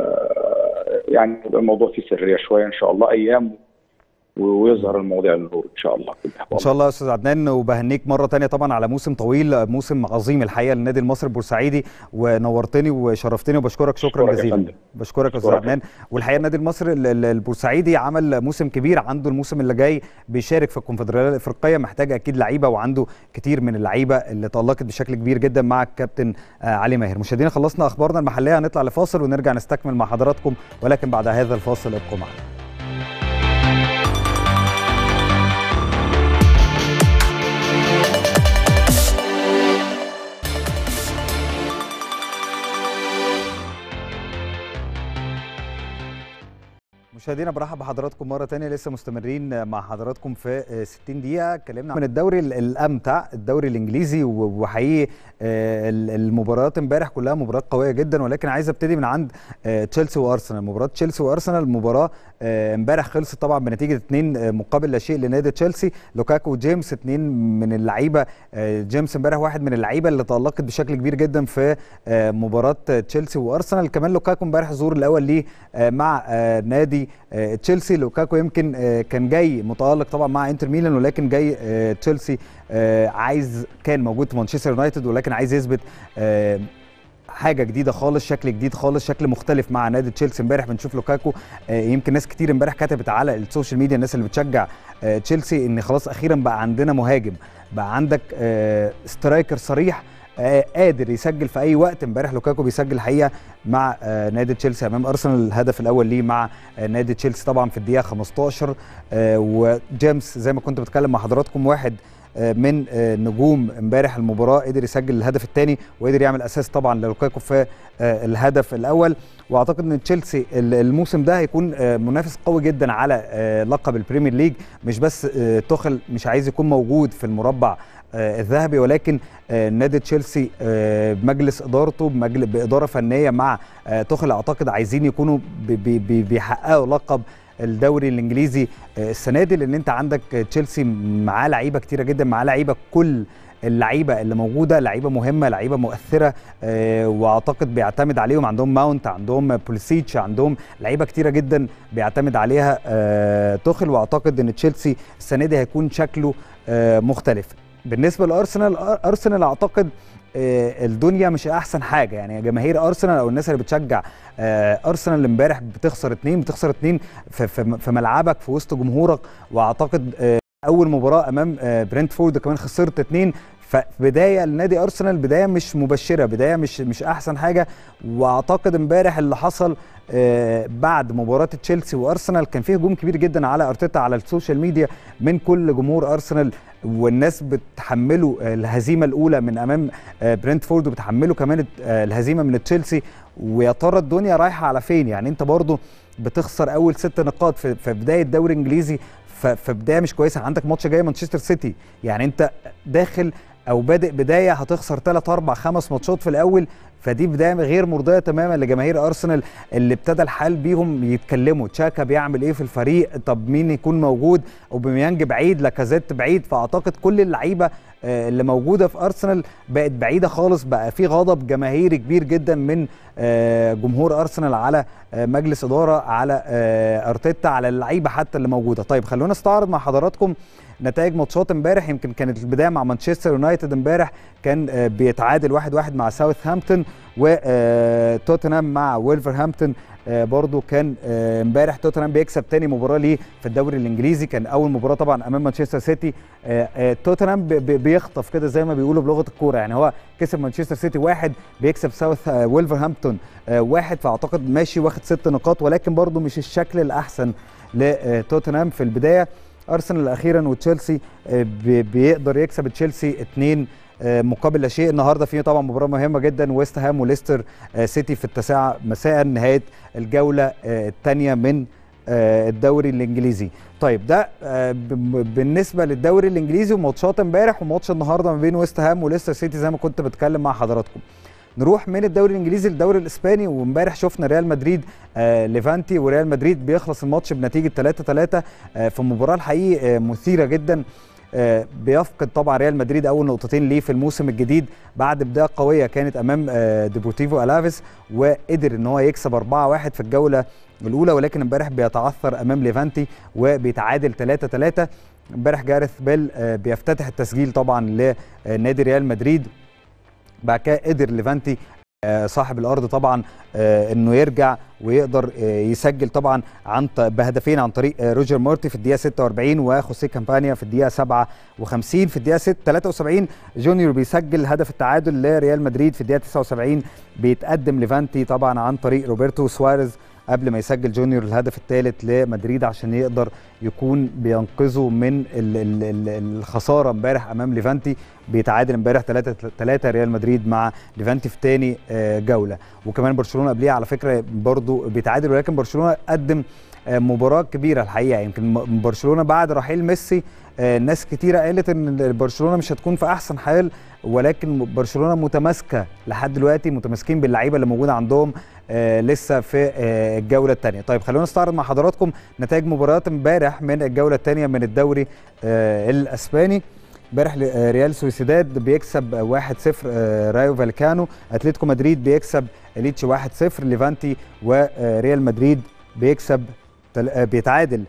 S3: يعني يبقى الموضوع فيه سريه شويه ان شاء الله ايام و- ويظهر المواضيع للنور ان شاء الله كلها
S1: ان شاء الله يا استاذ عدنان وبهنيك مره تانية طبعا على موسم طويل موسم عظيم الحقيقه للنادي المصري البورسعيدي ونورتني وشرفتني وبشكرك شكرا
S3: أشكرك يا
S1: جزيلا
S3: فندم.
S1: بشكرك يا استاذ
S3: أشكرك.
S1: عدنان والحقيقه النادي المصري ال- ال- البورسعيدي عمل موسم كبير عنده الموسم اللي جاي بيشارك في الكونفدراليه الافريقيه محتاج اكيد لعيبه وعنده كتير من اللعيبه اللي تالقت بشكل كبير جدا مع الكابتن آه، علي ماهر مشاهدينا خلصنا اخبارنا المحليه هنطلع لفاصل ونرجع نستكمل مع حضراتكم ولكن بعد هذا الفاصل ابقوا معنا مشاهدينا برحب بحضراتكم مره تانية لسه مستمرين مع حضراتكم في 60 دقيقه اتكلمنا من الدوري ال- الامتع الدوري الانجليزي و- وحقيقي آه، ال- المباريات امبارح كلها مباريات قويه جدا ولكن عايز ابتدي من عند آه، تشيلسي وارسنال مباراه تشيلسي وارسنال المباراه آه، امبارح خلصت طبعا بنتيجه 2 مقابل لا شيء لنادي تشيلسي لوكاكو وجيمس اثنين من اللعيبه آه، جيمس امبارح واحد من اللعيبه اللي تالقت بشكل كبير جدا في آه، مباراه تشيلسي وارسنال كمان لوكاكو امبارح الظهور الاول ليه آه، مع آه، نادي آه، تشيلسي لوكاكو يمكن آه، كان جاي متالق طبعا مع انتر ميلان ولكن جاي آه، تشيلسي آه، عايز كان موجود في مانشستر يونايتد ولكن عايز يثبت آه، حاجه جديده خالص شكل جديد خالص شكل مختلف مع نادي تشيلسي امبارح بنشوف لوكاكو آه، يمكن ناس كتير امبارح كتبت على السوشيال ميديا الناس اللي بتشجع آه، تشيلسي ان خلاص اخيرا بقى عندنا مهاجم بقى عندك آه، سترايكر صريح آه، قادر يسجل في اي وقت امبارح لوكاكو بيسجل الحقيقه مع آه، نادي تشيلسي امام ارسنال الهدف الاول ليه مع آه، نادي تشيلسي طبعا في الدقيقه 15 آه، وجيمس زي ما كنت بتكلم مع حضراتكم واحد آه، من آه، نجوم امبارح المباراه قدر يسجل الهدف الثاني وقدر يعمل اساس طبعا للوكاكو في آه، الهدف الاول واعتقد ان تشيلسي ال- الموسم ده هيكون آه، منافس قوي جدا على آه، لقب البريمير ليج مش بس آه، توخل مش عايز يكون موجود في المربع آه، الذهبي ولكن آه، نادي تشيلسي آه، بمجلس ادارته بمجل- باداره فنيه مع آه، توخل اعتقد عايزين يكونوا بي- بي- بي- بيحققوا لقب الدوري الانجليزي آه، السنه دي لان انت عندك آه، تشيلسي معاه لعيبه كتيره جدا معاه لعيبه كل اللعيبه اللي موجوده لعيبه مهمه لعيبه مؤثره آه، واعتقد بيعتمد عليهم عندهم ماونت عندهم بوليسيتش عندهم لعيبه كتيره جدا بيعتمد عليها آه، توخل واعتقد ان تشيلسي السنه دي هيكون شكله آه، مختلف بالنسبه لارسنال أر- ارسنال اعتقد آه، الدنيا مش احسن حاجه يعني جماهير ارسنال او الناس اللي بتشجع آه، ارسنال امبارح بتخسر اتنين بتخسر اتنين في, في, في ملعبك في وسط جمهورك واعتقد آه، اول مباراه امام آه، برنتفورد كمان خسرت اتنين فبدايه لنادي ارسنال بدايه مش مبشره بدايه مش مش احسن حاجه واعتقد امبارح اللي حصل آه، بعد مباراه تشيلسي وارسنال كان فيه هجوم كبير جدا على ارتيتا على السوشيال ميديا من كل جمهور ارسنال والناس بتحمله آه، الهزيمه الاولى من امام آه، برنتفورد وبتحمله كمان آه، الهزيمه من تشيلسي ويا ترى الدنيا رايحه على فين يعني انت برضو بتخسر اول ست نقاط في, في بدايه دوري انجليزي ف- في بدايه مش كويسه عندك ماتش جاي مانشستر سيتي يعني انت داخل او بادئ بدايه هتخسر 3 4 5 ماتشات في الاول فدي بدايه غير مرضيه تماما لجماهير ارسنال اللي ابتدى الحال بيهم يتكلموا تشاكا بيعمل ايه في الفريق طب مين يكون موجود اوباميانج بعيد لاكازيت بعيد فاعتقد كل اللعيبه آه، اللي موجوده في ارسنال بقت بعيده خالص بقى في غضب جماهيري كبير جدا من آه، جمهور ارسنال على آه، مجلس اداره على آه، ارتيتا على اللعيبه حتى اللي موجوده طيب خلونا نستعرض مع حضراتكم نتائج ماتشات امبارح يمكن كانت البدايه مع مانشستر يونايتد امبارح كان آه، بيتعادل واحد واحد مع ساوثهامبتون وتوتنهام مع ويلفرهامبتون آه، برضو كان آه، امبارح توتنهام بيكسب تاني مباراه ليه في الدوري الانجليزي كان اول مباراه طبعا امام مانشستر سيتي آه، آه، توتنهام بي- بي- بيخطف كده زي ما بيقولوا بلغه الكوره يعني هو كسب مانشستر سيتي واحد بيكسب ساوث آه، ويلفرهامبتون آه، واحد فاعتقد ماشي واخد ست نقاط ولكن برضو مش الشكل الاحسن لتوتنهام في البدايه ارسنال اخيرا وتشيلسي آه، بي- بيقدر يكسب تشيلسي اتنين آه، مقابل لا شيء النهارده في طبعا مباراه مهمه جدا ويست هام وليستر آه، سيتي في التاسعه مساء نهايه الجوله الثانيه من آه، الدوري الانجليزي طيب ده آه، ب- بالنسبه للدوري الانجليزي وماتشات امبارح وماتش النهارده ما بين ويست هام وليستر سيتي زي ما كنت بتكلم مع حضراتكم نروح من الدوري الانجليزي للدوري الاسباني وامبارح شفنا ريال مدريد آه ليفانتي وريال مدريد بيخلص الماتش بنتيجه 3 3 آه في مباراه الحقيقه آه مثيره جدا آه بيفقد طبعا ريال مدريد اول نقطتين ليه في الموسم الجديد بعد بدايه قويه كانت امام آه ديبورتيفو الافيس وقدر ان هو يكسب 4 1 في الجوله الاولى ولكن امبارح بيتعثر امام ليفانتي وبيتعادل 3 3 امبارح جارث بيل آه بيفتتح التسجيل طبعا لنادي ريال مدريد بعد كده قدر ليفانتي آه، صاحب الارض طبعا آه، انه يرجع ويقدر آه، يسجل طبعا عن ط- بهدفين عن طريق آه، روجر مورتي في الدقيقه 46 وخوسيه كامبانيا في الدقيقه 57 في الدقيقه 6 73 جونيور بيسجل هدف التعادل لريال مدريد في الدقيقه 79 بيتقدم ليفانتي طبعا عن طريق روبرتو سواريز قبل ما يسجل جونيور الهدف الثالث لمدريد عشان يقدر يكون بينقذه من ال ال ال الخساره امبارح امام ليفانتي بيتعادل امبارح 3 3 ريال مدريد مع ليفانتي في تاني آه، جوله وكمان برشلونه قبليها على فكره برضو بيتعادل ولكن برشلونه قدم آه، مباراه كبيره الحقيقه يمكن م- برشلونه بعد رحيل ميسي آه، ناس كتيره قالت ان برشلونه مش هتكون في احسن حال ولكن برشلونه متماسكه لحد دلوقتي متماسكين باللعيبه اللي موجوده عندهم آه لسه في آه الجوله الثانيه طيب خلونا نستعرض مع حضراتكم نتائج مباريات امبارح من الجوله الثانيه من الدوري آه الاسباني امبارح ل- آه، ريال سويسيداد بيكسب آه، 1-0 آه، رايو فالكانو اتلتيكو مدريد بيكسب اليتش 1-0 ليفانتي وريال مدريد بيكسب تل- آه، بيتعادل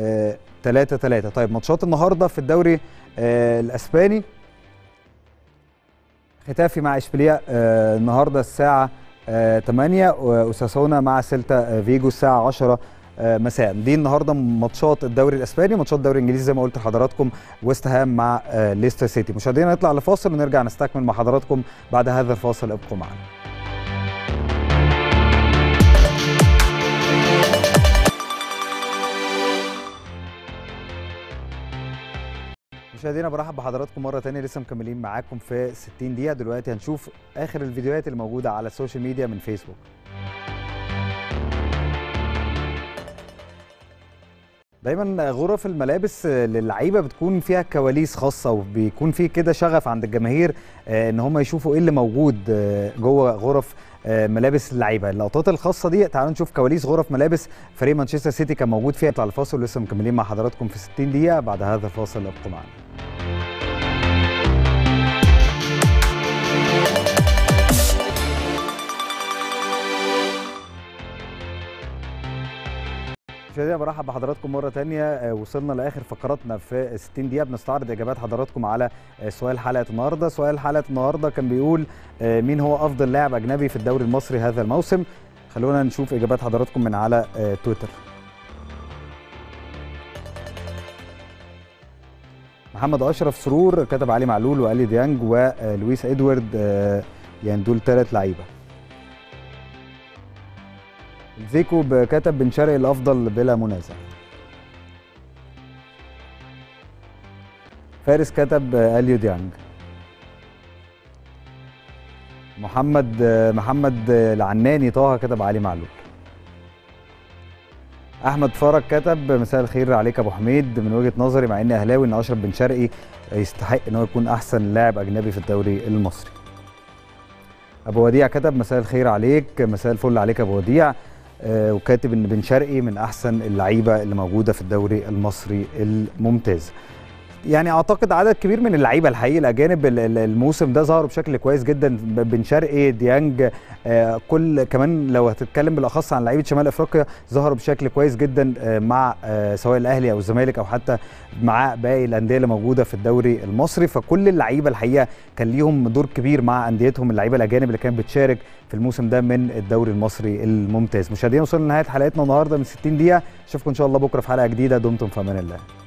S1: 3 3 طيب ماتشات النهارده في الدوري آه، الاسباني ختافي مع اشبيليه آه، النهارده الساعه 8 واساسونا مع سيلتا فيجو الساعه 10 مساء دي النهارده ماتشات الدوري الاسباني ماتشات الدوري الانجليزي زي ما قلت لحضراتكم ويست هام مع ليستر سيتي مشاهدينا نطلع لفاصل ونرجع نستكمل مع حضراتكم بعد هذا الفاصل ابقوا معنا مشاهدينا برحب بحضراتكم مره تانية لسه مكملين معاكم في 60 دقيقه دلوقتي هنشوف اخر الفيديوهات اللي موجوده على السوشيال ميديا من فيسبوك دايما غرف الملابس للعيبه بتكون فيها كواليس خاصه وبيكون في كده شغف عند الجماهير ان هم يشوفوا ايه اللي موجود جوه غرف ملابس اللعيبه اللقطات الخاصه دي تعالوا نشوف كواليس غرف ملابس فريق مانشستر سيتي كان موجود فيها على الفاصل ولسه مكملين مع حضراتكم في 60 دقيقه بعد هذا الفاصل ابقوا معنا مشاهدينا برحب بحضراتكم مره تانية وصلنا لاخر فقراتنا في 60 دقيقه بنستعرض اجابات حضراتكم على سؤال حلقه النهارده سؤال حلقه النهارده كان بيقول مين هو افضل لاعب اجنبي في الدوري المصري هذا الموسم خلونا نشوف اجابات حضراتكم من على تويتر محمد اشرف سرور كتب علي معلول والي ديانج ولويس ادوارد يعني دول ثلاث لعيبه زيكو كتب بن شرقي الافضل بلا منازع فارس كتب اليو ديانج محمد محمد العناني طه كتب علي معلول احمد فرج كتب مساء الخير عليك ابو حميد من وجهه نظري مع اني اهلاوي ان اشرف بن شرقي يستحق ان هو يكون احسن لاعب اجنبي في الدوري المصري ابو وديع كتب مساء الخير عليك مساء الفل عليك ابو وديع آه وكاتب ان بن شرقي من احسن اللعيبه اللي موجوده في الدوري المصري الممتاز يعني اعتقد عدد كبير من اللعيبه الحقيقه الاجانب الموسم ده ظهروا بشكل كويس جدا بن شرقي ديانج آه كل كمان لو هتتكلم بالاخص عن لعيبه شمال افريقيا ظهروا بشكل كويس جدا آه مع سواء الاهلي او الزمالك او حتى مع باقي الانديه اللي موجوده في الدوري المصري فكل اللعيبه الحقيقه كان ليهم دور كبير مع انديتهم اللعيبه الاجانب اللي كانت بتشارك في الموسم ده من الدوري المصري الممتاز مشاهدينا وصلنا لنهايه حلقتنا النهارده من 60 دقيقه اشوفكم ان شاء الله بكره في حلقه جديده دمتم في امان الله